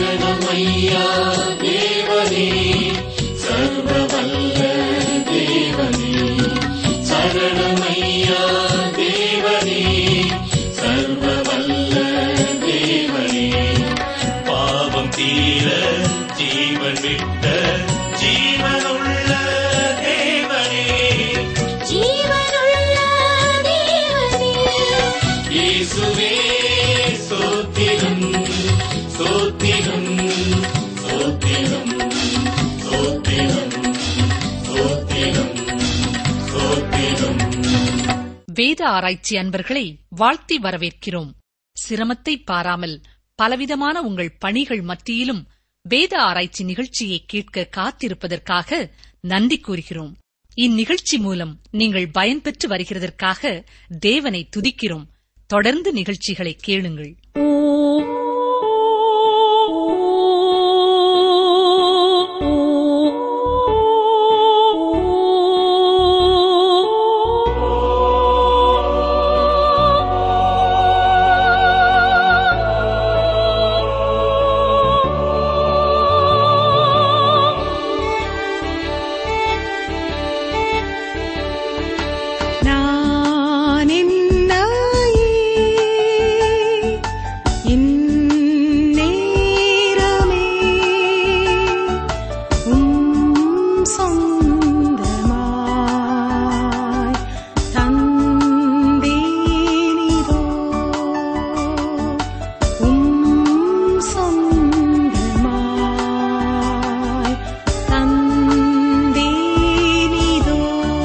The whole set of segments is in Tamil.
சரணமையா தேவனே சர்வவல்ல தேவனே சரணமையா தேவனே சர்வவல்ல தேவனே பாவம் தீர ஜீவன் விட்ட ஜீவனுள்ள தேவனே ஜீவனுள்ள தேவனே இயேசுவே சோத்திரம் சோத்திரம் சோத்திரம் சோத்திரம் சோத்திரம் சோத்திரம் வேத ஆராய்ச்சி அன்பர்களை வாழ்த்தி வரவேற்கிறோம் சிரமத்தை பாராமல் பலவிதமான உங்கள் பணிகள் மத்தியிலும் வேத ஆராய்ச்சி நிகழ்ச்சியை கேட்க காத்திருப்பதற்காக நன்றி கூறுகிறோம் இந்நிகழ்ச்சி மூலம் நீங்கள் பயன்பெற்று வருகிறதற்காக தேவனை துதிக்கிறோம் தொடர்ந்து நிகழ்ச்சிகளை கேளுங்கள் நான் என்னையே இந்நேரமே உம் சொந்தமாய் தந்தேனிதோ உம் சொந்தமாய் தந்தேனிதோ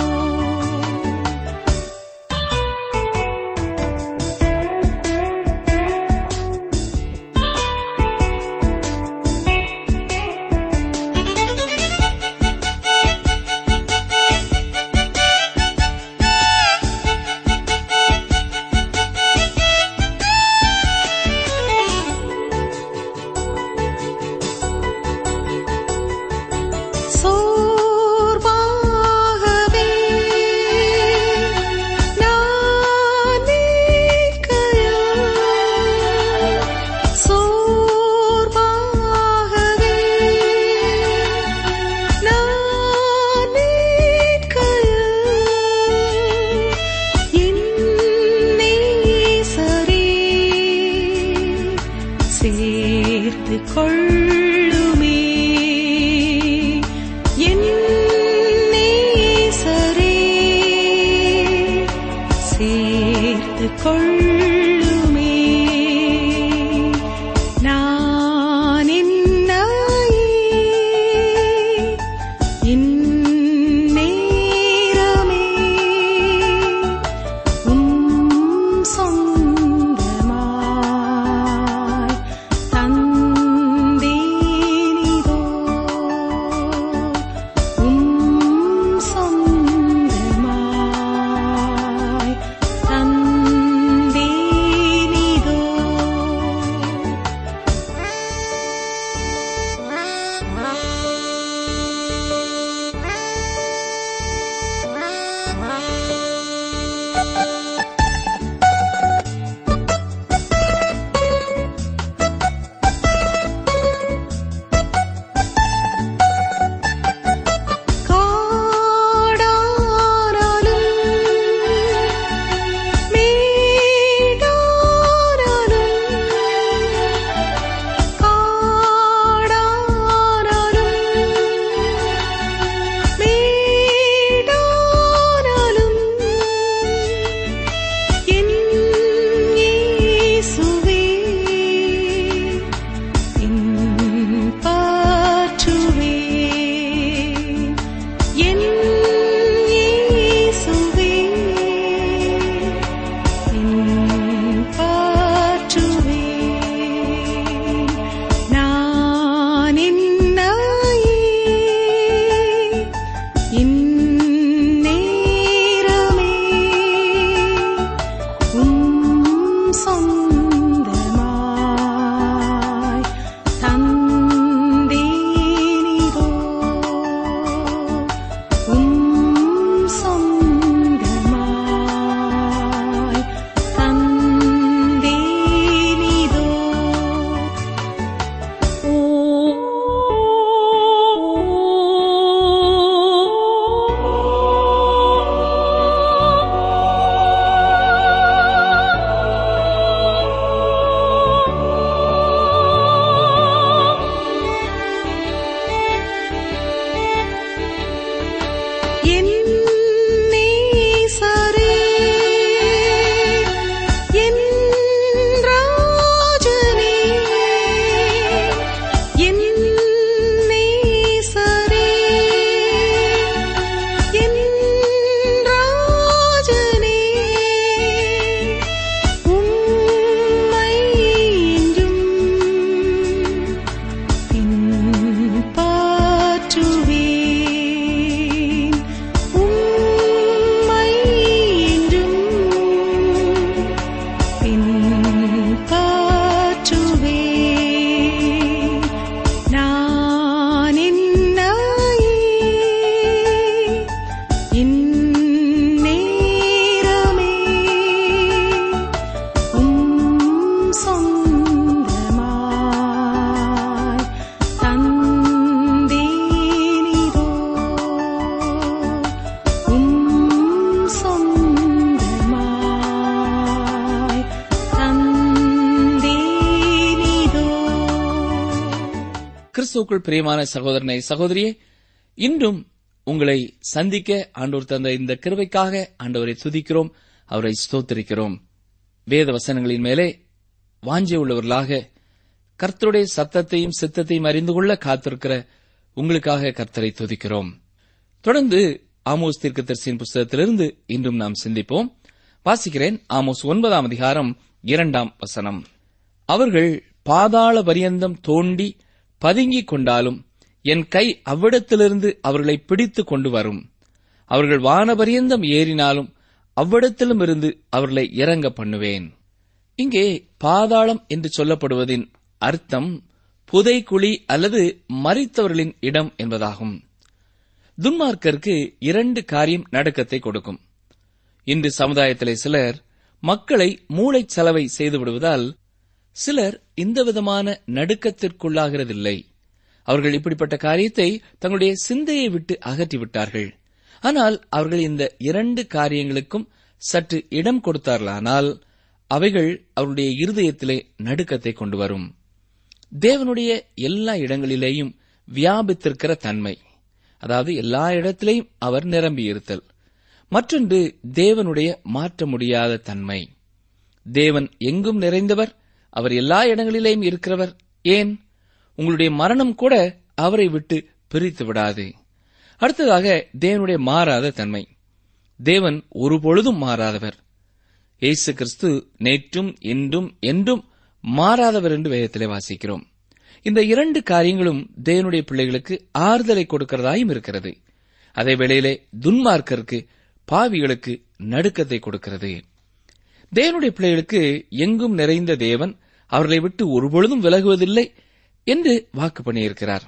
சோர்வாகவே நான் நிற்கையா சோர்வாகவே நான் நிற்கையா என் நேசரே சேர்த்து கொள்ளுமே என் நேசரே சேர்த்து கொள்ளுமே நான் என்னையே இந்நேரமே உம் சொந்தமாய் தந்தேனிதோ கிறிஸ்துவுக்குள் பிரியமான சகோதரனை சகோதரியே இன்றும் உங்களை சந்திக்க ஆண்டவர் தந்த இந்த கிருபைக்காக ஆண்டவரை துதிக்கிறோம் அவரை ஸ்தோத்திரிக்கிறோம் வேத வசனங்களின் மேலே வாஞ்சை உள்ளவர்களாக கர்த்தருடைய சத்தத்தையும் சித்தத்தையும் அறிந்து கொள்ள காத்திருக்கிற உங்களுக்காக கர்த்தரை துதிக்கிறோம் தொடர்ந்து ஆமோஸ் தீர்க்கதரிசியின் புஸ்தகத்திலிருந்து இன்றும் நாம் சிந்திப்போம் வாசிக்கிறேன் ஆமோஸ் ஒன்பதாம் அதிகாரம் இரண்டாம் வசனம் அவர்கள் பாதாள பரியந்தம் தோண்டி பதுங்கிக் கொண்டாலும் என் கை அவ்விடத்திலிருந்து அவர்களை பிடித்துக் கொண்டு வரும் அவர்கள் வானபரியந்தம் ஏறினாலும் அவ்விடத்திலும் இருந்து அவர்களை இறங்க பண்ணுவேன் இங்கே பாதாளம் என்று சொல்லப்படுவதின் அர்த்தம் புதைக்குழி அல்லது மரித்தவர்களின் இடம் என்பதாகும் துன்மார்க்கருக்கு இரண்டு காரியம் நடுக்கத்தை கொடுக்கும் இன்று சமுதாயத்திலே சிலர் மக்களை மூளைச் செலவை செய்து விடுவதால் சிலர் இந்த விதமான நடுக்கத்திற்குள்ளாகிறதில்லை அவர்கள் இப்படிப்பட்ட காரியத்தை தங்களுடைய சிந்தையை விட்டு அகற்றிவிட்டார்கள் ஆனால் அவர்கள் இந்த இரண்டு காரியங்களுக்கும் சற்று இடம் கொடுத்தார்களானால் அவைகள் அவருடைய இருதயத்திலே நடுக்கத்தை கொண்டு வரும் தேவனுடைய எல்லா இடங்களிலேயும் வியாபித்திருக்கிற தன்மை அதாவது எல்லா இடத்திலேயும் அவர் நிரம்பியிருத்தல் மற்றொன்று தேவனுடைய மாற்ற முடியாத தன்மை தேவன் எங்கும் நிறைந்தவர் அவர் எல்லா இடங்களிலேயும் இருக்கிறவர் ஏன் உங்களுடைய மரணம் கூட அவரை விட்டு பிரித்து விடாது அடுத்ததாக தேவனுடைய மாறாத தன்மை தேவன் ஒருபொழுதும் மாறாதவர் இயேசு கிறிஸ்து நேற்றும் இன்றும் என்றும் மாறாதவர் என்று வேதத்திலே வாசிக்கிறோம் இந்த இரண்டு காரியங்களும் தேவனுடைய பிள்ளைகளுக்கு ஆறுதலை கொடுக்கிறதாயும் இருக்கிறது அதே வேளையிலே துன்மார்க்கருக்கு பாவிகளுக்கு நடுக்கத்தை கொடுக்கிறது தேவனுடைய பிள்ளைகளுக்கு எங்கும் நிறைந்த தேவன் அவர்களை விட்டு ஒருபொழுதும் விலகுவதில்லை என்று வாக்கு பண்ணியிருக்கிறார்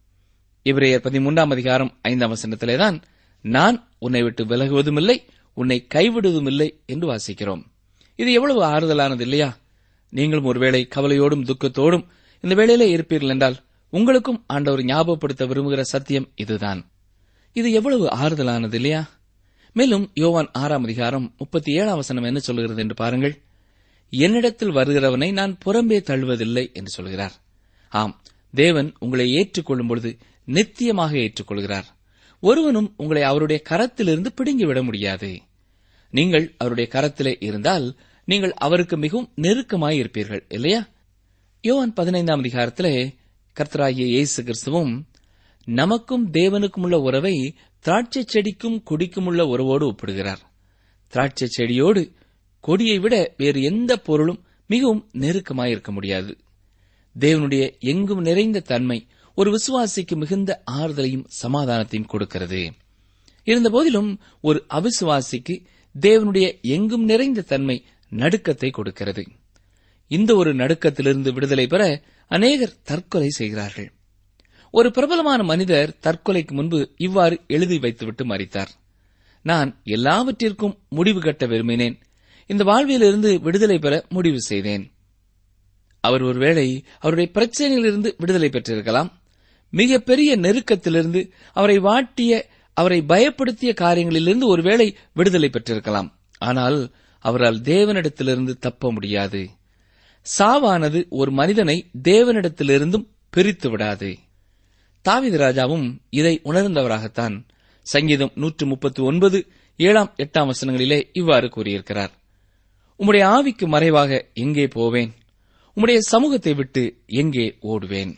இவரையர் பதிமூன்றாம் அதிகாரம் ஐந்தாம் வசனத்திலேதான் நான் உன்னை விட்டு விலகுவதும் இல்லை உன்னை கைவிடுவதும் இல்லை என்று வாசிக்கிறோம் இது எவ்வளவு ஆறுதலானது இல்லையா நீங்களும் ஒருவேளை கவலையோடும் துக்கத்தோடும் இந்த வேளையிலே இருப்பீர்கள் என்றால் உங்களுக்கும் ஆண்டவர் ஞாபகப்படுத்த விரும்புகிற சத்தியம் இதுதான் இது எவ்வளவு ஆறுதலானது இல்லையா மேலும் யோவான் ஆறாம் அதிகாரம் முப்பத்தி ஏழாம் வசனம் என்ன சொல்கிறது என்று பாருங்கள் என்னிடத்தில் வருகிறவனை நான் புறம்பே தள்ளுவதில்லை என்று சொல்கிறார் ஆம் தேவன் உங்களை ஏற்றுக்கொள்ளும் பொழுது நித்தியமாக ஏற்றுக்கொள்கிறார் ஒருவனும் உங்களை அவருடைய கரத்திலிருந்து பிடுங்கிவிட முடியாது நீங்கள் அவருடைய கரத்திலே இருந்தால் நீங்கள் அவருக்கு மிகவும் நெருக்கமாய் இருப்பீர்கள் இல்லையா யோவான் பதினைந்தாம் அதிகாரத்திலே கர்த்தராகிய இயேசு கிறிஸ்துவும் நமக்கும் தேவனுக்கும் உள்ள உறவை திராட்சை செடிக்கும் கொடிக்கும் உள்ள உறவோடு ஒப்பிடுகிறார் திராட்சை செடியோடு கொடியை விட வேறு எந்த பொருளும் மிகவும் நெருக்கமாயிருக்க முடியாது தேவனுடைய எங்கும் நிறைந்த தன்மை ஒரு விசுவாசிக்கு மிகுந்த ஆறுதலையும் சமாதானத்தையும் கொடுக்கிறது இருந்தபோதிலும் ஒரு அவிசுவாசிக்கு தேவனுடைய எங்கும் நிறைந்த தன்மை நடுக்கத்தை கொடுக்கிறது இந்த ஒரு நடுக்கத்திலிருந்து விடுதலை பெற அநேகர் தற்கொலை செய்கிறார்கள் ஒரு பிரபலமான மனிதர் தற்கொலைக்கு முன்பு இவ்வாறு எழுதி வைத்துவிட்டு மறித்தார் நான் எல்லாவற்றிற்கும் முடிவு கட்ட விரும்பினேன் இந்த வாழ்விலிருந்து விடுதலை பெற முடிவு செய்தேன் அவர் ஒருவேளை அவருடைய பிரச்சனையிலிருந்து விடுதலை பெற்றிருக்கலாம் மிக பெரிய நெருக்கத்திலிருந்து அவரை வாட்டிய அவரை பயப்படுத்திய காரியங்களிலிருந்து ஒருவேளை விடுதலை பெற்றிருக்கலாம் ஆனால் அவரால் தேவனிடத்திலிருந்து தப்ப முடியாது சாவானது ஒரு மனிதனை தேவனிடத்திலிருந்தும் பிரித்து விடாது தாவீது ராஜாவும் இதை உணர்ந்தவராகத்தான் சங்கீதம் நூற்று முப்பத்தி ஒன்பது ஏழாம் எட்டாம் வசனங்களிலே இவ்வாறு கூறியிருக்கிறார் உம்முடைய ஆவிக்கு மறைவாக எங்கே போவேன் உம்முடைய சமூகத்தை விட்டு எங்கே ஓடுவேன்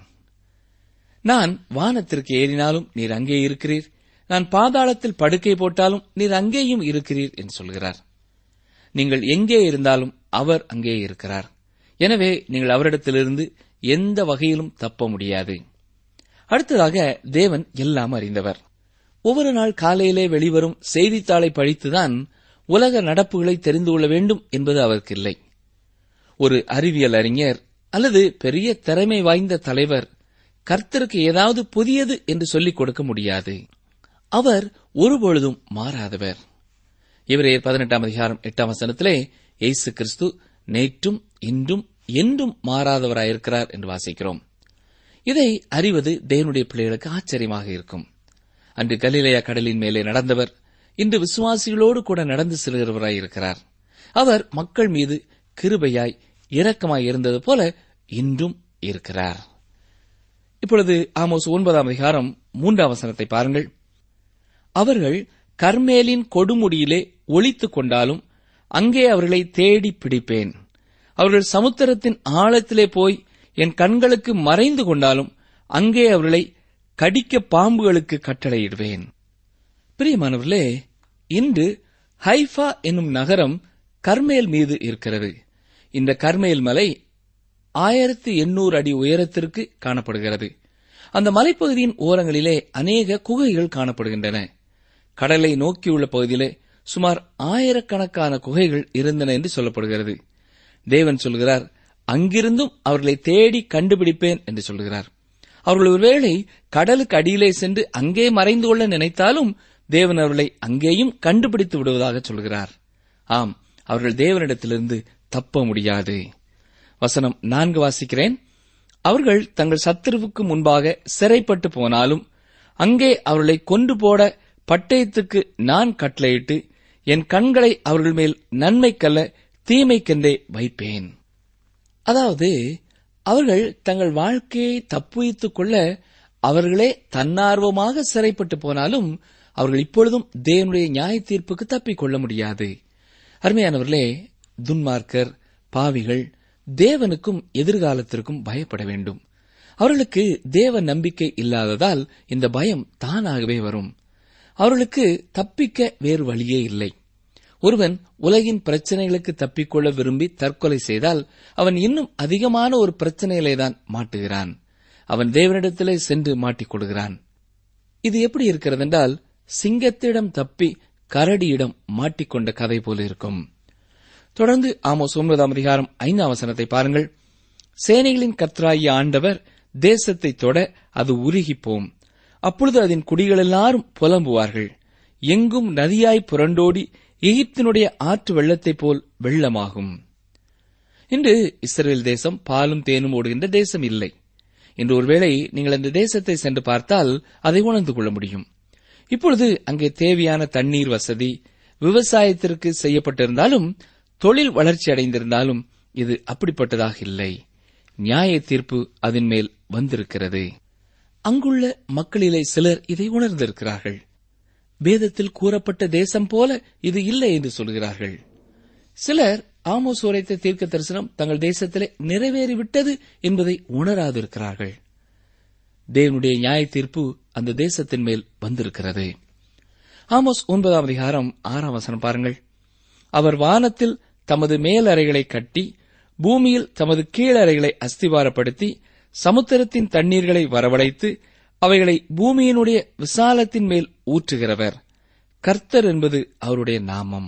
நான் வானத்திற்கு ஏறினாலும் நீர் அங்கே இருக்கிறீர் நான் பாதாளத்தில் படுக்கை போட்டாலும் நீர் அங்கேயும் இருக்கிறீர் என்று சொல்கிறார் நீங்கள் எங்கே இருந்தாலும் அவர் அங்கே இருக்கிறார் எனவே நீங்கள் அவரிடத்திலிருந்து எந்த வகையிலும் தப்ப முடியாது அடுத்ததாக தேவன் எல்லாம் அறிந்தவர் ஒவ்வொரு நாள் காலையிலே வெளிவரும் செய்தித்தாளை படித்துதான் உலக நடப்புகளை தெரிந்து கொள்ள வேண்டும் என்பது அவருக்கு இல்லை ஒரு அறிவியல் அறிஞர் அல்லது பெரிய திறமை வாய்ந்த தலைவர் கர்த்தருக்கு ஏதாவது புதியது என்று சொல்லிக் கொடுக்க முடியாது அவர் ஒருபொழுதும் மாறாதவர் இவரையர் பதினெட்டாம் அதிகாரம் எட்டாம் வசனத்திலே இயேசு கிறிஸ்து நேற்றும் இன்றும் என்றும் மாறாதவராயிருக்கிறார் என்று வாசிக்கிறோம் இதை அறிவது தேவனுடைய பிள்ளைகளுக்கு ஆச்சரியமாக இருக்கும் அன்று கலிலேயா கடலின் மேலே நடந்தவர் இன்று விசுவாசிகளோடு கூட நடந்து செல்கிறவராயிருக்கிறார் அவர் மக்கள் மீது கிருபையாய் இரக்கமாய் இருந்தது போல இன்றும் இருக்கிறார் இப்பொழுது ஆமோஸ் ஒன்பதாம் அதிகாரம் மூன்றாம் வசனத்தை பாருங்கள் அவர்கள் கர்மேலின் கொடுமுடியிலே ஒளித்துக் கொண்டாலும் அங்கே அவர்களை தேடி பிடிப்பேன் அவர்கள் சமுத்திரத்தின் ஆழத்திலே போய் என் கண்களுக்கு மறைந்து கொண்டாலும் அங்கே அவர்களை கடிக்க பாம்புகளுக்கு கட்டளையிடுவேன் பிரியமானவர்களே இன்று ஹைஃபா என்னும் நகரம் கர்மேல் மீது இருக்கிறது இந்த கர்மேல் மலை ஆயிரத்து எண்ணூறு அடி உயரத்திற்கு காணப்படுகிறது அந்த மலைப்பகுதியின் ஓரங்களிலே அநேக குகைகள் காணப்படுகின்றன கடலை நோக்கியுள்ள பகுதியிலே சுமார் ஆயிரக்கணக்கான குகைகள் இருந்தன என்று சொல்லப்படுகிறது தேவன் சொல்கிறார் அங்கிருந்தும் அவர்களை தேடி கண்டுபிடிப்பேன் என்று சொல்கிறார் அவர்கள் ஒருவேளை கடலுக்கு அடியிலே சென்று அங்கே மறைந்து கொள்ள நினைத்தாலும் தேவன் அவர்களை அங்கேயும் கண்டுபிடித்து விடுவதாக சொல்கிறார் ஆம் அவர்கள் தேவனிடத்திலிருந்து தப்ப முடியாது வசனம் நான்கு வாசிக்கிறேன் அவர்கள் தங்கள் சத்துருவுக்கு முன்பாக சிறைப்பட்டு போனாலும் அங்கே அவர்களை கொண்டு போட பட்டயத்துக்கு நான் கட்டளையிட்டு என் கண்களை அவர்கள் மேல் நன்மைக்கல்ல தீமைக்கென்றே வைப்பேன் அதாவது அவர்கள் தங்கள் வாழ்க்கையை தப்புவித்துக் கொள்ள அவர்களே தன்னார்வமாக சிறைப்பட்டு போனாலும் அவர்கள் இப்பொழுதும் தேவனுடைய நியாய தீர்ப்புக்கு தப்பிக் கொள்ள முடியாது அருமையானவர்களே துன்மார்க்கர் பாவிகள் தேவனுக்கும் எதிர்காலத்திற்கும் பயப்பட வேண்டும் அவர்களுக்கு தேவ நம்பிக்கை இல்லாததால் இந்த பயம் தானாகவே வரும் அவர்களுக்கு தப்பிக்க வேறு வழியே இல்லை ஒருவன் உலகின் பிரச்சனைகளுக்கு தப்பிக்கொள்ள விரும்பி தற்கொலை செய்தால் அவன் இன்னும் அதிகமான ஒரு பிரச்சனையிலே தான் மாட்டுகிறான் அவன் தேவனிடத்திலே சென்று மாட்டிக்கொள்கிறான் இது எப்படி இருக்கிறது என்றால் சிங்கத்திடம் தப்பி கரடியிடம் மாட்டிக்கொண்ட கதை போல இருக்கும் தொடர்ந்து ஆமோஸ் ஒன்பதாம் அதிகாரம் ஐந்தாம் வசனத்தை பாருங்கள் சேனைகளின் கர்த்தராகிய ஆண்டவர் தேசத்தை தொட அது உருகிப்போம் அப்பொழுது அதன் குடிகள் எல்லாரும் புலம்புவார்கள் எங்கும் நதியாய் புரண்டோடி எகிப்தினுடைய ஆற்று வெள்ளத்தைப் போல் வெள்ளமாகும் இன்று இஸ்ரேல் தேசம் பாலும் தேனும் ஓடுகின்ற தேசம் இல்லை இன்று ஒருவேளை நீங்கள் அந்த தேசத்தை சென்று பார்த்தால் அதை உணர்ந்து கொள்ள முடியும் இப்பொழுது அங்கே தேவையான தண்ணீர் வசதி விவசாயத்திற்கு செய்யப்பட்டிருந்தாலும் தொழில் வளர்ச்சி அடைந்திருந்தாலும் இது அப்படிப்பட்டதாக இல்லை நியாய தீர்ப்பு அதன் மேல் வந்திருக்கிறது அங்குள்ள மக்களிலே சிலர் இதை உணர்ந்திருக்கிறார்கள் வேதத்தில் கூறப்பட்ட தேசம் போல இது இல்லை என்று சொல்கிறார்கள் சிலர் ஆமோஸ் உரைத்த தீர்க்க தரிசனம் தங்கள் தேசத்திலே நிறைவேறிவிட்டது என்பதை உணராதிருக்கிறார்கள் தேவனுடைய நியாய தீர்ப்பு அந்த தேசத்தின் மேல் வந்திருக்கிறது ஆமோஸ் ஒன்பதாம் அதிகாரம் ஆறாம் வசனம் பாருங்கள் அவர் வானத்தில் தமது மேலறைகளை கட்டி பூமியில் தமது கீழறைகளை அஸ்திவாரப்படுத்தி சமுத்திரத்தின் தண்ணீர்களை வரவழைத்து அவைகளை பூமியினுடைய விசாலத்தின் மேல் ஊற்றுகிறவர் கர்த்தர் என்பது அவருடைய நாமம்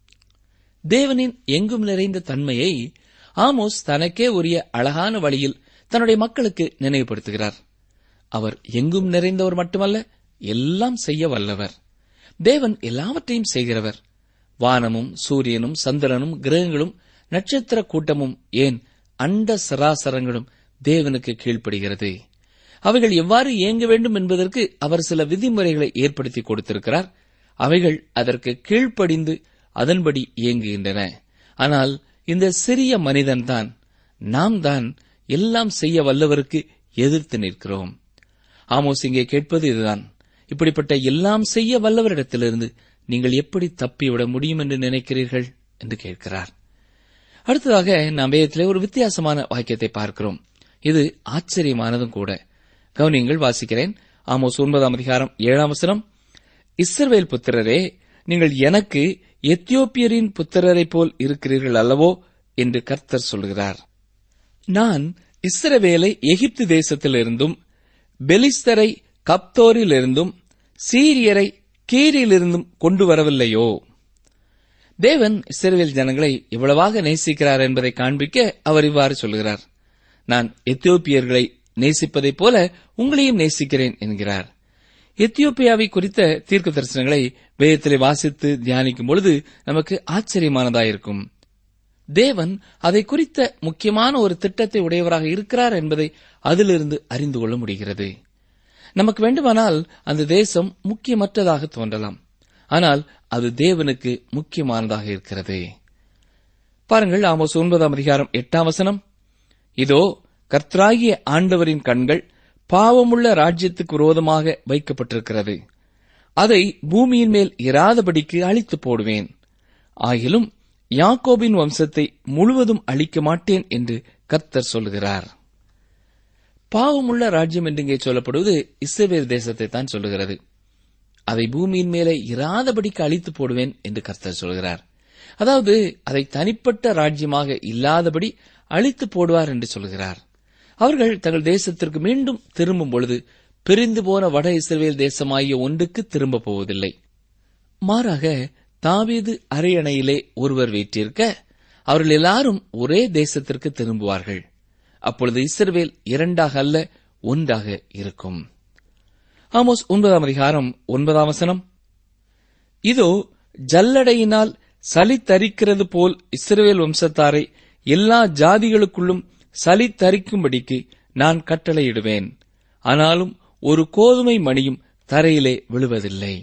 தேவனின் எங்கும் நிறைந்த தன்மையை ஆமோஸ் தனக்கே உரிய அழகான வழியில் தன்னுடைய மக்களுக்கு நினைவுபடுத்துகிறார் அவர் எங்கும் நிறைந்தவர் மட்டுமல்ல எல்லாம் செய்ய வல்லவர் தேவன் எல்லாவற்றையும் செய்கிறவர் வானமும் சூரியனும் சந்திரனும் கிரகங்களும் நட்சத்திர கூட்டமும் ஏன் அண்ட சராசரங்களும் தேவனுக்கு கீழ்ப்படுகிறது அவைகள் எவ்வாறு இயங்க வேண்டும் என்பதற்கு அவர் சில விதிமுறைகளை ஏற்படுத்தி கொடுத்திருக்கிறார் அவைகள் அதற்கு கீழ்ப்படிந்து அதன்படி இயங்குகின்றன ஆனால் இந்த சிறிய மனிதன்தான் நாம் தான் எல்லாம் செய்ய வல்லவருக்கு எதிர்த்து நிற்கிறோம் ஆமோஸ் இங்கே கேட்பது இதுதான் இப்படிப்பட்ட எல்லாம் செய்ய வல்லவரிடத்திலிருந்து நீங்கள் எப்படி தப்பிவிட முடியும் என்று நினைக்கிறீர்கள் என்று கேட்கிறார் அடுத்ததாக நாம் வேதத்திலே ஒரு வித்தியாசமான வாக்கியத்தை பார்க்கிறோம் இது ஆச்சரியமானதும் கூட கவனியங்கள் வாசிக்கிறேன் ஆமோஸ் ஒன்பதாம் அதிகாரம் ஏழாம் வசனம் இஸ்ரவேல் புத்திரரே நீங்கள் எனக்கு எத்தியோப்பியரின் புத்திரரைப் போல் இருக்கிறீர்கள் அல்லவோ என்று கர்த்தர் சொல்கிறார் நான் இஸ்ரவேலை எகிப்து தேசத்திலிருந்தும் பெலிஸ்தரை கப்தோரிலிருந்தும் சீரியரை கீரிலிருந்தும் கொண்டு வரவில்லையோ தேவன் இஸ்ரவேல் ஜனங்களை எவ்வளவாக நேசிக்கிறார் என்பதை காண்பிக்க அவர் இவ்வாறு சொல்கிறார் நான் எத்தியோப்பியர்களை நேசிப்பதைப் போல உங்களையும் நேசிக்கிறேன் என்கிறார் எத்தியோப்பியாவை குறித்த தீர்க்க தரிசனங்களை வேதத்திலே வாசித்து தியானிக்கும் பொழுது நமக்கு ஆச்சரியமானதாயிருக்கும் தேவன் அதை குறித்த முக்கியமான ஒரு திட்டத்தை உடையவராக இருக்கிறார் என்பதை அதிலிருந்து அறிந்து கொள்ள முடிகிறது நமக்கு வேண்டுமானால் அந்த தேசம் முக்கியமற்றதாக தோன்றலாம் ஆனால் அது தேவனுக்கு முக்கியமானதாக இருக்கிறது பாருங்கள் ஆமோஸ் ஒன்பதாம் அதிகாரம் எட்டாம் வசனம் இதோ கர்த்தராகிய ஆண்டவரின் கண்கள் பாவமுள்ள ராஜ்யத்துக்கு விரோதமாக வைக்கப்பட்டிருக்கிறது அதை பூமியின் மேல் இராதபடிக்கு அழித்து போடுவேன் ஆகிலும் யாக்கோபின் வம்சத்தை முழுவதும் அழிக்க மாட்டேன் என்று கர்த்தர் சொல்கிறார் பாவமுள்ள ராஜ்யம் என்று இங்கே சொல்லப்படுவது இஸ்ரவேல் தேசத்தை தான் சொல்லுகிறது அதை பூமியின் மேலே இராதபடிக்கு அழித்து போடுவேன் என்று கர்த்தர் சொல்கிறார் அதாவது அதை தனிப்பட்ட ராஜ்யமாக இல்லாதபடி அழித்து போடுவார் என்று சொல்கிறார் அவர்கள் தங்கள் தேசத்திற்கு மீண்டும் திரும்பும் பொழுது பிரிந்து போன வட இஸ்ரவேல் தேசமாகிய ஒன்றுக்கு திரும்ப போவதில்லை மாறாக தாவீது அரியணையிலே ஒருவர் வீற்றிருக்க அவர்கள் எல்லாரும் ஒரே தேசத்திற்கு திரும்புவார்கள் அப்பொழுது இஸ்ரவேல் இரண்டாக அல்ல ஒன்றாக இருக்கும் ஆமோஸ் ஒன்பதாம் அதிகாரம் ஒன்பதாம் வசனம் இதோ ஜல்லடையினால் சலித்தரிக்கிறது போல் இஸ்ரவேல் வம்சத்தாரை எல்லா ஜாதிகளுக்குள்ளும் சலித்தரிக்கும்படிக்கு நான் கட்டளையிடுவேன் ஆனாலும் ஒரு கோதுமை மணியும் தரையிலே விழுவதில்லை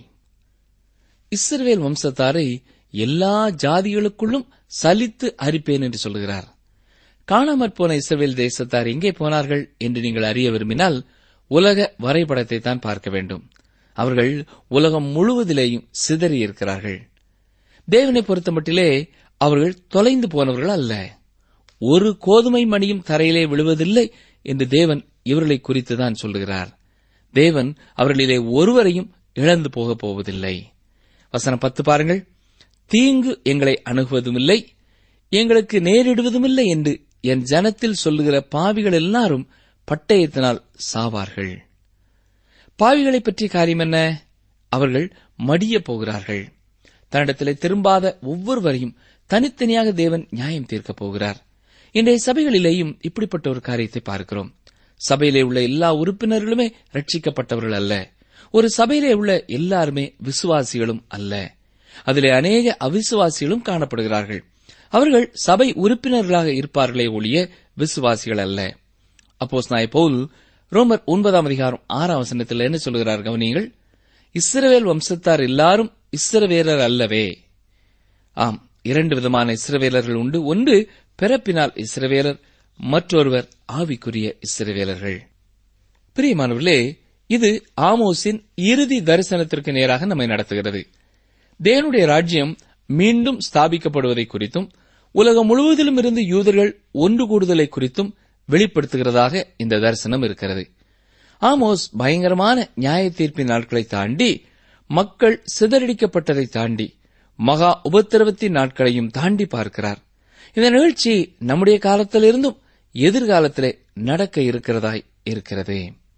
இஸ்ரவேல் வம்சத்தாரை எல்லா ஜாதிகளுக்குள்ளும் சலித்து அரிப்பேன் என்று சொல்கிறார் காணாமற் போன இஸ்ரவேல் தேசத்தார் எங்கே போனார்கள் என்று நீங்கள் அறிய விரும்பினால் உலக வரைபடத்தை தான் பார்க்க வேண்டும் அவர்கள் உலகம் முழுவதிலேயும் சிதறியிருக்கிறார்கள் தேவனை பொறுத்தமட்டிலே அவர்கள் தொலைந்து போனவர்கள் அல்ல ஒரு கோதுமை மணியும் தரையிலே விழுவதில்லை என்று தேவன் இவர்களை குறித்துதான் சொல்லுகிறார் தேவன் அவர்களிலே ஒருவரையும் இழந்து போகப் போவதில்லை வசனம் பத்து பாருங்கள் தீங்கு எங்களை அணுகுவதுமில்லை எங்களுக்கு நேரிடுவதுமில்லை என்று என் ஜனத்தில் சொல்லுகிற பாவிகள் எல்லாரும் பட்டயத்தினால் சாவார்கள் பாவிகளைப் பற்றிய காரியம் என்ன அவர்கள் மடிய போகிறார்கள் தன்னிடத்திலே திரும்பாத ஒவ்வொருவரையும் தனித்தனியாக தேவன் நியாயம் தீர்க்கப் போகிறார் இன்றைய சபைகளிலேயும் இப்படிப்பட்ட ஒரு காரியத்தை பார்க்கிறோம் சபையிலே உள்ள எல்லா உறுப்பினர்களுமே ரட்சிக்கப்பட்டவர்கள் அல்ல ஒரு சபையிலே உள்ள எல்லாருமே விசுவாசிகளும் அல்ல அதிலே அநேக அவிசுவாசிகளும் காணப்படுகிறார்கள் அவர்கள் சபை உறுப்பினர்களாக இருப்பார்களே ஒழிய விசுவாசிகள் அல்ல அப்போஸ் நாய் பவுல் ரோமர் ஒன்பதாம் அதிகாரம் ஆறாம் வசனத்தில் என்ன சொல்கிறார் கவனியங்கள் இஸ்ரவேல் வம்சத்தார் எல்லாரும் இஸ்ரவேலர் அல்லவே ஆம் இரண்டு விதமான இஸ்ரவேலர்கள் உண்டு ஒன்று பிறப்பினால் இஸ்ரவேலர் மற்றொருவர் ஆவிக்குரிய இஸ்ரவேலர்கள் பிரியமானவர்களே இது ஆமோஸின் இறுதி தரிசனத்திற்கு நேராக நம்மை நடத்துகிறது தேவனுடைய ராஜ்யம் மீண்டும் ஸ்தாபிக்கப்படுவதை குறித்தும் உலகம் முழுவதிலும் இருந்து யூதர்கள் ஒன்று கூடுதலை குறித்தும் வெளிப்படுத்துகிறதாக இந்த தரிசனம் இருக்கிறது ஆமோஸ் பயங்கரமான நியாய தீர்ப்பின் நாட்களை தாண்டி மக்கள் சிதறடிக்கப்பட்டதை தாண்டி மகா உபத்திரவத்தின் நாட்களையும் தாண்டி பார்க்கிறார் இந்த நிகழ்ச்சி நம்முடைய காலத்திலிருந்தும் எதிர்காலத்திலே நடக்க இருக்கிறதாய் இருக்கிறது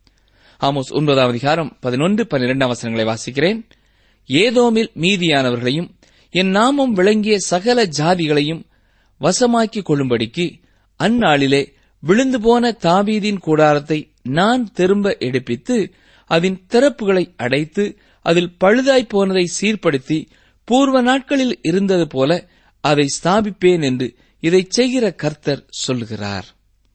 ஆமோஸ் ஒன்பதாம் அதிகாரம் பதினொன்று பன்னிரெண்டாம் வசனங்களை வாசிக்கிறேன் ஏதோமில் மீதியானவர்களையும் என் நாமம் விளங்கிய சகல ஜாதிகளையும் வசமாக்கிக் கொள்ளும்படிக்கு அந்நாளிலே விழுந்து போன தாபீதின் கூடாரத்தை நான் திரும்ப எடுப்பித்து அதன் திறப்புகளை அடைத்து அதில் பழுதாய்ப் போனதை சீர்படுத்தி பூர்வ நாட்களில் இருந்தது போல அதை ஸ்தாபிப்பேன் என்று இதைச் செய்கிற கர்த்தர் சொல்லுகிறார்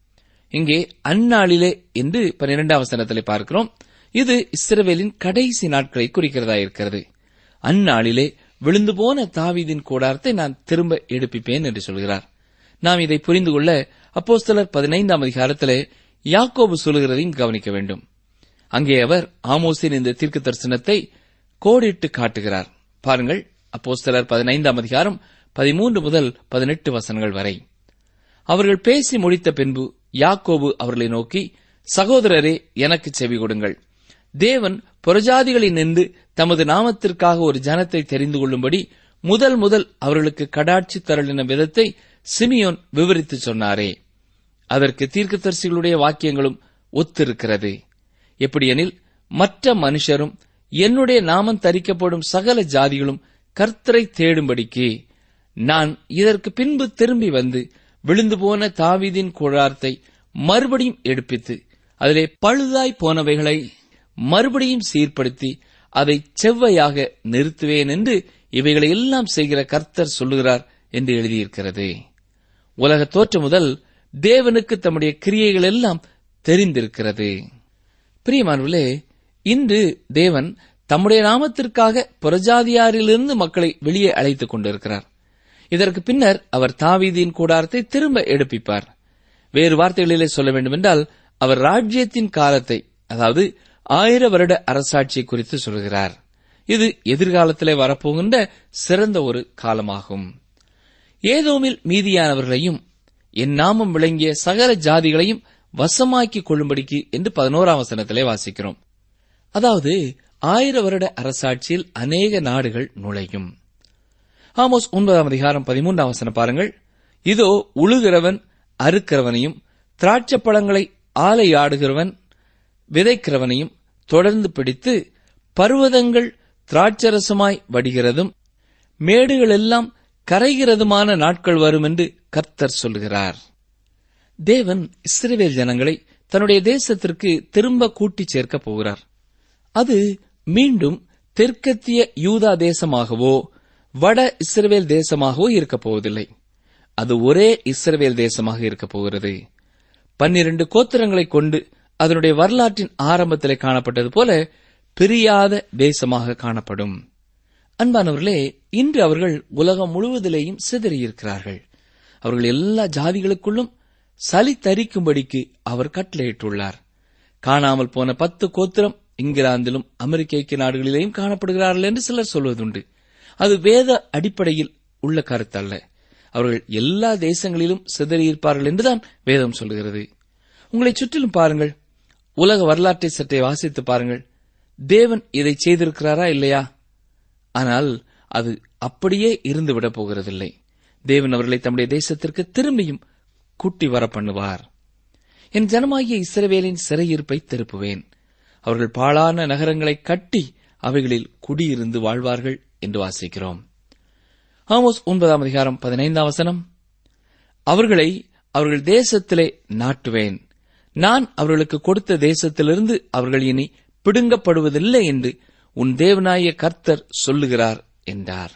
இங்கே அந்நாளிலே என்று பன்னிரெண்டாம் வசனத்திலே பார்க்கிறோம் இது இஸ்ரவேலின் கடைசி நாட்களை குறிக்கிறதா இருக்கிறது அந்நாளிலே விழுந்து போன தாவீதின் கூடாரத்தை நான் திரும்ப எடுப்பிப்பேன் என்று சொல்கிறார் நாம் இதை புரிந்து கொள்ள அப்போஸ்தலர் பதினைந்தாம் அதிகாரத்திலே யாக்கோபு சொல்லுகிறதையும் கவனிக்க வேண்டும் அங்கே அவர் ஆமோஸின் இந்த தீர்க்க தரிசனத்தை கோடிட்டு காட்டுகிறார் பாருங்கள் அப்போஸ்தலர் பதினைந்தாம் அதிகாரம் பதிமூன்று முதல் பதினெட்டு வசனங்கள் வரை அவர்கள் பேசி முடித்த பின்பு யாக்கோபு அவர்களை நோக்கி சகோதரரே எனக்கு செவி கொடுங்கள் தேவன் புறஜாதிகளில் நின்று தமது நாமத்திற்காக ஒரு ஜனத்தை தெரிந்து கொள்ளும்படி முதல் முதல் அவர்களுக்கு கடாட்சி தரலின விதத்தை சிமியோன் விவரித்து சொன்னாரே அதற்கு தீர்க்கதரிசிகளுடைய வாக்கியங்களும் ஒத்திருக்கிறது எப்படியெனில் மற்ற மனுஷரும் என்னுடைய நாமம் தரிக்கப்படும் சகல ஜாதிகளும் கர்த்தரை தேடும்படிக்கு நான் இதற்கு பின்பு திரும்பி வந்து விழுந்து போன தாவீதின் கூடாரத்தை மறுபடியும் எடுப்பித்து அதிலே பழுதாய் போனவைகளை மறுபடியும் சீர்படுத்தி அதை செவ்வையாக நிறுத்துவேன் என்று இவைகளை எல்லாம் செய்கிற கர்த்தர் சொல்லுகிறார் என்று எழுதியிருக்கிறது உலக தோற்றம் முதல் தேவனுக்கு தம்முடைய கிரியைகள் எல்லாம் தெரிந்திருக்கிறது பிரியமானவர்களே இன்று தேவன் தம்முடைய நாமத்திற்காக புறஜாதியாரிலிருந்து மக்களை வெளியே அழைத்துக் கொண்டிருக்கிறார் இதற்கு பின்னர் அவர் தாவீதின் கூடாரத்தை திரும்ப எடுப்பிப்பார் வேறு வார்த்தைகளிலே சொல்ல வேண்டுமென்றால் அவர் ராஜ்யத்தின் காலத்தை அதாவது ஆயிர வருட அரசாட்சி குறித்து சொல்கிறார் இது எதிர்காலத்திலே வரப்போகின்ற சிறந்த ஒரு காலமாகும் ஏதோமில் மீதியானவர்களையும் என் நாமம் விளங்கிய சகல ஜாதிகளையும் வசமாக்கிக் கொள்ளும்படிக்கு என்று பதினோராம் வசனத்திலே வாசிக்கிறோம் அதாவது ஆயிர வருட அரசாட்சியில் அநேக நாடுகள் நுழையும் ஆமோஸ் ஒன்பதாம் அதிகாரம் பதிமூன்றாம் வசனம் பாருங்கள் இதோ உழுகிறவன் அறுக்கிறவனையும் திராட்சை பழங்களை ஆலையாடுகிறவன் விதைக்கிறவனையும் தொடர்ந்து பிடித்து பர்வதங்கள் திராட்சரசமாய் வடிகிறதும் மேடுகளெல்லாம் கரைகிறதுமான நாட்கள் வரும் என்று கர்த்தர் சொல்கிறார் தேவன் இஸ்ரவேல் ஜனங்களை தன்னுடைய தேசத்திற்கு திரும்ப கூட்டிச் சேர்க்கப் போகிறார் அது மீண்டும் தெற்கத்திய யூதா தேசமாகவோ வட இஸ்ரவேல் தேசமாகவோ இருக்கப் போவதில்லை அது ஒரே இஸ்ரவேல் தேசமாக இருக்கப் போகிறது பன்னிரண்டு கோத்திரங்களைக் கொண்டு அதனுடைய வரலாற்றின் ஆரம்பத்திலே காணப்பட்டது போல பிரியாத தேசமாக காணப்படும் அன்பானவர்களே இன்று அவர்கள் உலகம் முழுவதிலேயும் சிதறியிருக்கிறார்கள் அவர்கள் எல்லா ஜாதிகளுக்குள்ளும் சளி தரிக்கும்படிக்கு அவர் கட்டளையிட்டுள்ளார் காணாமல் போன பத்து கோத்திரம் இங்கிலாந்திலும் அமெரிக்க ஐக்கிய நாடுகளிலேயும் காணப்படுகிறார்கள் என்று சிலர் சொல்வதுண்டு அது வேத அடிப்படையில் உள்ள கருத்தல்ல அவர்கள் எல்லா தேசங்களிலும் சிதறியிருப்பார்கள் என்றுதான் வேதம் சொல்கிறது உங்களை சுற்றிலும் பாருங்கள் உலக வரலாற்றை சற்றே வாசித்து பாருங்கள் தேவன் இதை செய்திருக்கிறாரா இல்லையா ஆனால் அது அப்படியே இருந்துவிடப் போகிறதில்லை தேவன் அவர்களை தம்முடைய தேசத்திற்கு திரும்பியும் கூட்டி வர பண்ணுவார் என் ஜனமாகிய இஸ்ரவேலின் சிறையிருப்பை திருப்புவேன் அவர்கள் பாழான நகரங்களை கட்டி அவைகளில் குடியிருந்து வாழ்வார்கள் என்று வாசிக்கிறோம் ஆமோஸ் ஒன்பதாம் அதிகாரம் பதினைந்தாம் வசனம் அவர்களை அவர்கள் தேசத்திலே நாட்டுவேன் நான் அவர்களுக்கு கொடுத்த தேசத்திலிருந்து அவர்கள் இனி பிடுங்கப்படுவதில்லை என்று உன் தேவனாய கர்த்தர் சொல்லுகிறார் என்றார்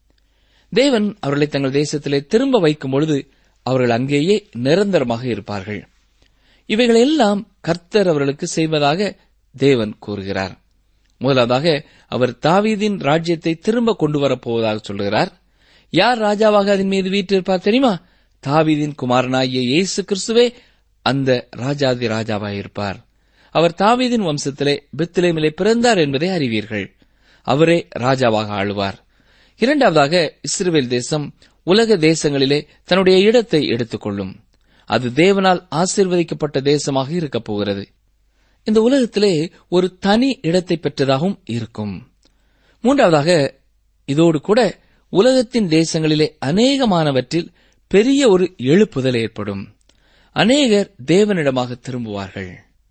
தேவன் அவர்களை தங்கள் தேசத்திலே திரும்ப வைக்கும் பொழுது அவர்கள் அங்கேயே நிரந்தரமாக இருப்பார்கள் இவைகளெல்லாம் கர்த்தர் அவர்களுக்கு செய்வதாக தேவன் கூறுகிறார் முதலாவதாக அவர் தாவீதின் ராஜ்யத்தை திரும்ப கொண்டு வரப்போவதாக சொல்கிறார் யார் ராஜாவாக அதன் மீது வீற்றிருப்பார் தெரியுமா தாவீதின் குமாரனாகிய இயேசு கிறிஸ்துவே அந்த ராஜாதி ராஜாவாயிருப்பார் அவர் தாவீதின் வம்சத்திலே பெத்லேமிலே பிறந்தார் என்பதை அறிவீர்கள் அவரே ராஜாவாக ஆளுவார் இரண்டாவதாக இஸ்ரேல் தேசம் உலக தேசங்களிலே தன்னுடைய இடத்தை எடுத்துக்கொள்ளும் அது தேவனால் ஆசீர்வதிக்கப்பட்ட தேசமாக இருக்கப் போகிறது இந்த உலகத்திலே ஒரு தனி இடத்தை பெற்றதாகவும் இருக்கும் மூன்றாவதாக இதோடு கூட உலகத்தின் தேசங்களிலே அநேகமானவற்றில் பெரிய ஒரு எழுப்புதல் ஏற்படும் அநேகர் தேவனிடமாக திரும்புவார்கள்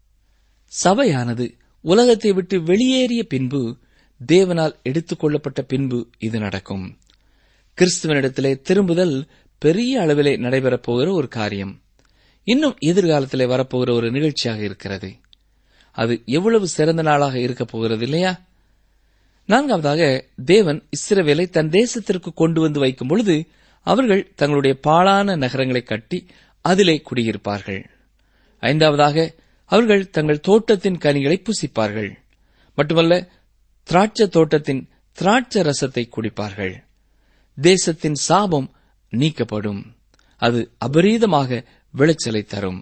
சபையானது உலகத்தை விட்டு வெளியேறிய பின்பு தேவனால் எடுத்துக் கொள்ளப்பட்ட பின்பு இது நடக்கும் கிறிஸ்துவனிடத்திலே திரும்புதல் பெரிய அளவிலே நடைபெறப் போகிற ஒரு காரியம் இன்னும் எதிர்காலத்திலே வரப்போகிற ஒரு நிகழ்ச்சியாக இருக்கிறது அது எவ்வளவு சிறந்த நாளாக இருக்கப் போகிறது இல்லையா நான்காவதாக தேவன் இஸ்ரவேலை தன் தேசத்திற்கு கொண்டு வந்து வைக்கும் பொழுது அவர்கள் தங்களுடைய பாழான நகரங்களை கட்டி அதிலே குடியிருப்பார்கள் ஐந்தாவதாக அவர்கள் தங்கள் தோட்டத்தின் கனிகளை புசிப்பார்கள் மட்டுமல்ல திராட்சை தோட்டத்தின் திராட்சை ரசத்தை குடிப்பார்கள் தேசத்தின் சாபம் நீக்கப்படும் அது அபரீதமாக விளைச்சலை தரும்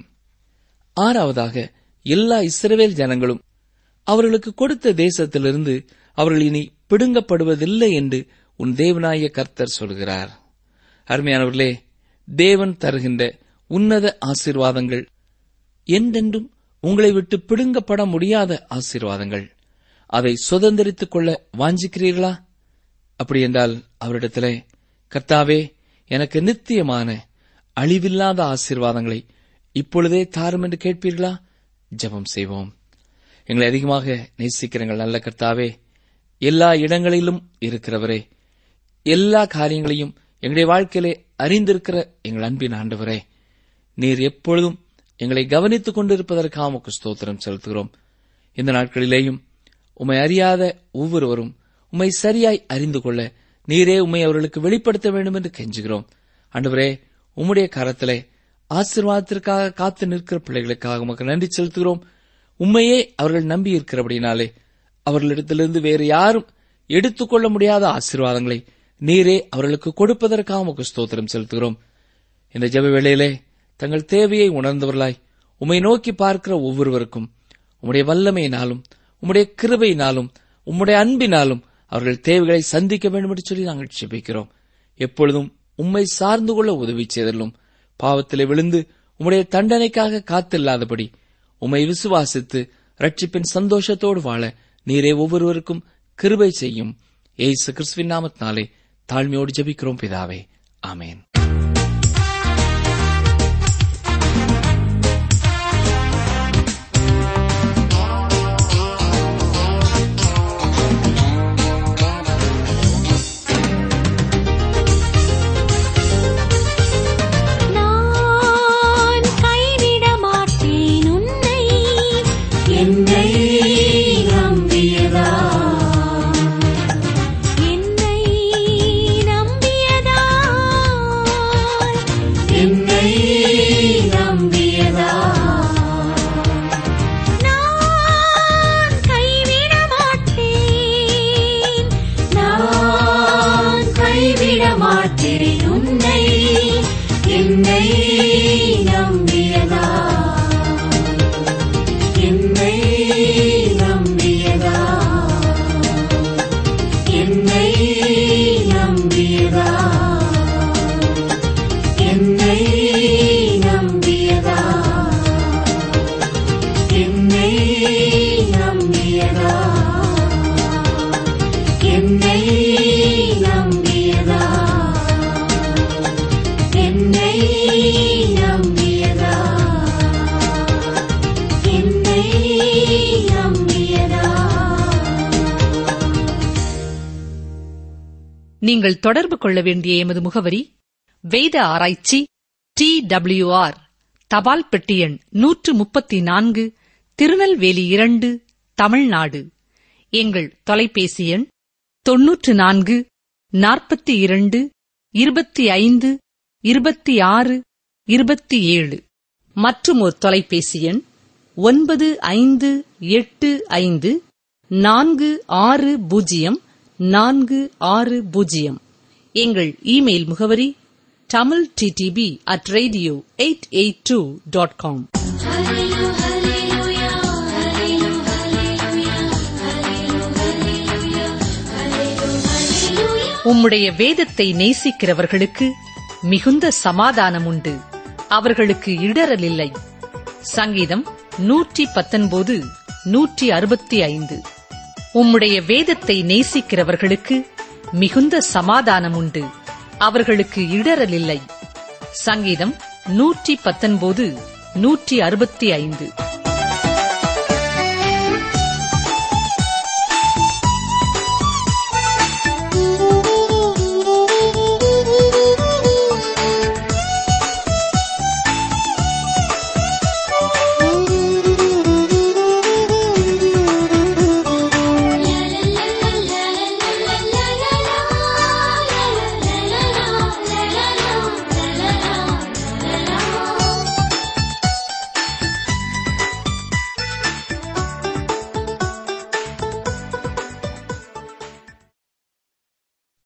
ஆறாவதாக எல்லா இஸ்ரவேல் ஜனங்களும் அவர்களுக்கு கொடுத்த தேசத்திலிருந்து அவர்கள் இனி பிடுங்கப்படுவதில்லை என்று உன் தேவனாய கர்த்தர் சொல்கிறார் அருமையானவர்களே தேவன் தருகின்ற உன்னத ஆசீர்வாதங்கள் என்றென்றும் உங்களை விட்டு பிடுங்கப்பட முடியாத ஆசீர்வாதங்கள் அதை சுதந்திரித்துக் கொள்ள வாஞ்சிக்கிறீர்களா அப்படி என்றால் அவரிடத்திலே கர்த்தாவே எனக்கு நித்தியமான அழிவில்லாத ஆசீர்வாதங்களை இப்பொழுதே தாரும் என்று கேட்பீர்களா ஜெபம் செய்வோம் எங்களை அதிகமாக நேசிக்கிறங்கள் நல்ல கர்த்தாவே எல்லா இடங்களிலும் இருக்கிறவரே எல்லா காரியங்களையும் எங்களுடைய வாழ்க்கையிலே அறிந்திருக்கிற எங்கள் அன்பின் ஆண்டவரே நீர் எப்பொழுதும் எங்களை கவனித்துக் கொண்டிருப்பதற்காக உமக்கு ஸ்தோத்திரம் செலுத்துகிறோம் இந்த நாட்களிலேயும் உம்மை அறியாத ஒவ்வொருவரும் உம்மை சரியாய் அறிந்து கொள்ள நீரே உம்மை அவர்களுக்கு வெளிப்படுத்த வேண்டும் என்று கெஞ்சுகிறோம் ஆண்டவரே உம்முடைய கரத்திலே ஆசீர்வாதத்திற்காக காத்து நிற்கிற பிள்ளைகளுக்காக உமக்கு நன்றி செலுத்துகிறோம் உண்மையே அவர்கள் நம்பி இருக்கிறபடினாலே அவர்களிடத்திலிருந்து வேறு யாரும் எடுத்துக்கொள்ள முடியாத ஆசீர்வாதங்களை நீரே அவர்களுக்கு கொடுப்பதற்காக உமக்கு ஸ்தோத்திரம் செலுத்துகிறோம் இந்த ஜெப வேளையிலே தங்கள் தேவையை உணர்ந்தவர்களாய் உம்மை நோக்கி பார்க்கிற ஒவ்வொருவருக்கும் உம்முடைய வல்லமையினாலும் உம்முடைய கிருபையினாலும் உம்முடைய அன்பினாலும் அவர்கள் தேவைகளை சந்திக்க வேண்டும் என்று சொல்லி நாங்கள் ஜெபிக்கிறோம் எப்பொழுதும் உம்மை சார்ந்து கொள்ள உதவி செய்தலும் பாவத்திலே விழுந்து உம்முடைய தண்டனைக்காக காத்தில்லாதபடி உம்மை விசுவாசித்து ரட்சிப்பின் சந்தோஷத்தோடு வாழ நீரே ஒவ்வொருவருக்கும் கிருபை செய்யும் ஏசு கிறிஸ்துவின் நாமத்தினாலே தாழ்மையோடு ஜெபிக்கிறோம் பிதாவே ஆமேன் நான் கைவிட மாட்டேன் உன்னை என்னை நம்பியதா என்னை நம்பியதா என்னை நம்பியதா நான் கைவிட மாட்டேன் நான் கைவிட மாட்டேன் உன்னை என்னை நம்பியதா என்னை நம்பியதா என்னை நம்பியதா என்னை நம்பியதா என்னை நம்பியதா என்னை நம்பியதா என்னை நம்பியதா என்னை நம்பியதா நீங்கள் தொடர்பு கொள்ள வேண்டிய எமது முகவரி வேத ஆராய்ச்சி டி ஆர் தபால் பெட்டி எண் நூற்று முப்பத்தி நான்கு திருநெல்வேலி இரண்டு தமிழ்நாடு எங்கள் தொலைபேசி எண் தொன்னூற்று நான்கு நாற்பத்தி இரண்டு இருபத்தி ஐந்து இருபத்தி ஆறு இருபத்தி ஏழு மற்றும் ஒரு தொலைபேசி எண் ஒன்பது ஐந்து எட்டு ஐந்து நான்கு ஆறு பூஜ்ஜியம் நான்கு ஆறு பூஜ்ஜியம் எங்கள் இமெயில் முகவரி Tamil TDP at radio eight eight two dot com உம்முடைய வேதத்தை நேசிக்கிறவர்களுக்கு மிகுந்த சமாதானம் உண்டு அவர்களுக்கு இடரல் இல்லை சங்கீதம் நூற்றி பத்தொன்பது நூற்றி அறுபத்தி ஐந்து உம்முடைய வேதத்தை நேசிக்கிறவர்களுக்கு மிகுந்த சமாதானம் உண்டு அவர்களுக்கு இடரல் இல்லை சங்கீதம் நூற்றி பத்தொன்பது நூற்றி அறுபத்தி ஐந்து